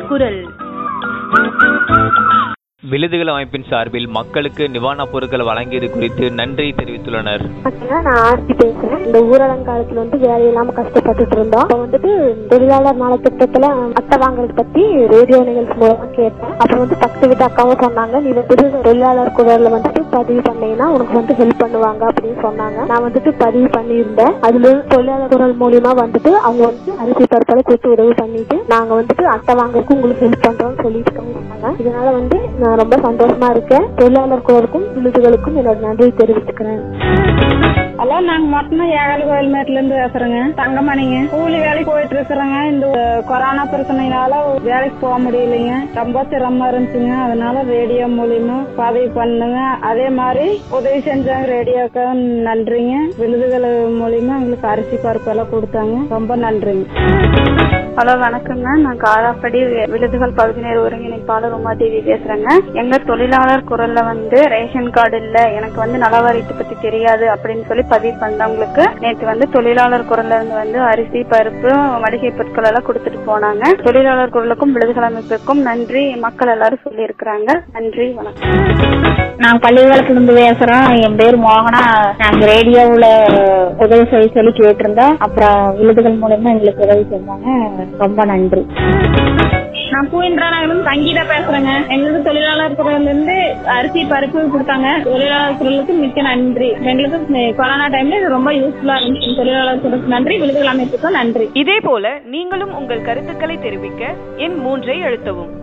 குரல் விழுதுகள் அமைப்பின் சார்பில் மக்களுக்கு நிவாரணப் பொருட்கள் வழங்கியது குறித்து நன்றி தெரிவித்துள்ளனர் பாத்தீங்கன்னா நான் ஆர்த்தி பேசுறேன் இந்த ஊரடங்கு காலத்துல வந்து வேலை இல்லாம கஷ்டப்பட்டுட்டு இருந்தோம் அப்ப வந்துட்டு தொழிலாளர் நல திட்டத்துல அட்டை வாங்குறது பத்தி ரேடியோ நிகழ்ச்சி மூலமா கேட்டேன் அப்புறம் வந்து பக்கத்து வீட்டு அக்காவும் சொன்னாங்க நீ வந்துட்டு தொழிலாளர் குரல்ல வந்துட்டு பதிவு பண்ணீங்கன்னா உனக்கு வந்து ஹெல்ப் பண்ணுவாங்க அப்படின்னு சொன்னாங்க நான் வந்துட்டு பதிவு பண்ணியிருந்தேன் அதுல இருந்து தொழிலாளர் குரல் மூலியமா வந்துட்டு அவங்க வந்து அரிசி பருப்பலை கொடுத்து உதவி பண்ணிட்டு நாங்க வந்துட்டு அட்டை வாங்குறதுக்கு உங்களுக்கு ஹெல்ப் பண்றோம்னு சொல்லிட்டு சொன்னாங்க இதனால வந்து நான் ரொம்ப சந்தோஷமா இருக்கேன் தொழிலாளர் குரலுக்கும் விழுதுகளுக்கும் என்னோட நன்றி தெரிவிச்சுக்கிறேன் ஹலோ நாங்க மொத்தமா ஏகாலி கோயில் மேட்ல இருந்து பேசுறேங்க தங்கமணிங்க கூலி வேலைக்கு போயிட்டு இருக்கிறேங்க இந்த கொரோனா பிரச்சனைனால வேலைக்கு போக முடியலைங்க ரொம்ப சிரமமா இருந்துச்சுங்க அதனால ரேடியோ மூலியமா பதிவு பண்ணுங்க அதே மாதிரி உதவி செஞ்சாங்க ரேடியோக்கு நன்றிங்க விழுதுகள் மூலியமா எங்களுக்கு அரிசி பருப்பு எல்லாம் கொடுத்தாங்க ரொம்ப நன்றிங்க ஹலோ வணக்கங்க நான் காராப்படி விழுதுகள் பகுதி நேர ஒருங்கிணைப்பாளர் உமாதேவி பேசுறேங்க எங்க தொழிலாளர் குரல்ல வந்து ரேஷன் கார்டு இல்ல எனக்கு வந்து நலவாரியத்தை பத்தி தெரியாது அப்படின்னு சொல்லி பதிவு பண்ணவங்களுக்கு நேற்று வந்து தொழிலாளர் குரல்ல இருந்து வந்து அரிசி பருப்பு மளிகை பொருட்கள் எல்லாம் கொடுத்துட்டு போனாங்க தொழிலாளர் குரலுக்கும் விழுதுகள் அமைப்பிற்கும் நன்றி மக்கள் எல்லாரும் சொல்லி இருக்கிறாங்க நன்றி வணக்கம் நான் பள்ளிக்கூடத்துல இருந்து பேசுறோம் என் பேர் மோகனா நாங்க ரேடியோவுல உதவி செய்ய சொல்லி கேட்டிருந்தோம் அப்புறம் விழுதுகள் மூலமா எங்களுக்கு உதவி செஞ்சாங்க ரொம்ப நன்றி நான் பூயின்றா நகரம் சங்கீதா பேசுறேங்க எங்களுக்கு தொழிலாளர் குரல்ல இருந்து அரிசி பருப்பு கொடுத்தாங்க தொழிலாளர் குரலுக்கு மிக்க நன்றி எங்களுக்கு கொரோனா டைம்ல இது ரொம்ப யூஸ்ஃபுல்லா இருந்துச்சு தொழிலாளர் குரலுக்கு நன்றி விழுதுகள் அமைப்புக்கும் நன்றி இதே போல நீங்களும் உங்கள் கருத்துக்களை தெரிவிக்க எண் மூன்றை அழுத்தவும்